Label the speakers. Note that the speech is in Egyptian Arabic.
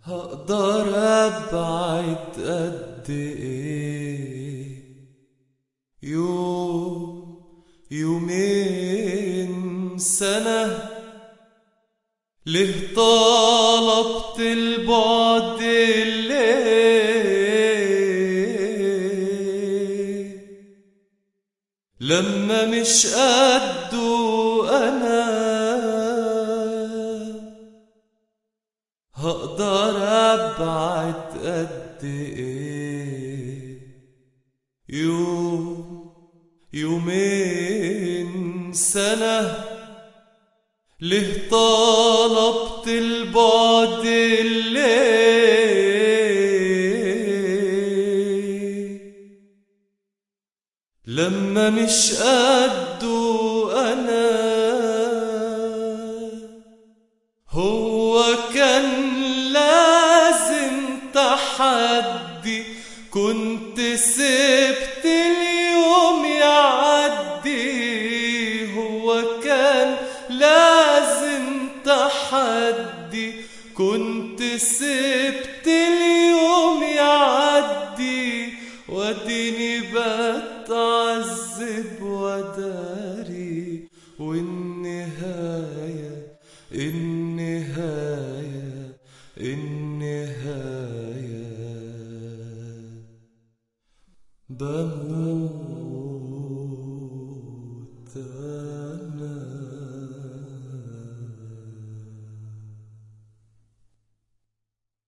Speaker 1: هقدر ابعد قد ايه يوم يومين سنة ليه طلبت البعد ليه لما مش قده انا هقدر ابعد قد ايه يوم يومين سنة ليه طلبت البعد ليه لما مش قده انا هو كان لازم تحدي كنت سبت اليوم يعدي هو كان لازم تحدي كنت سبت اليوم يعدي وديني بتعذب وداري والنهاية النهاية النهاية بموت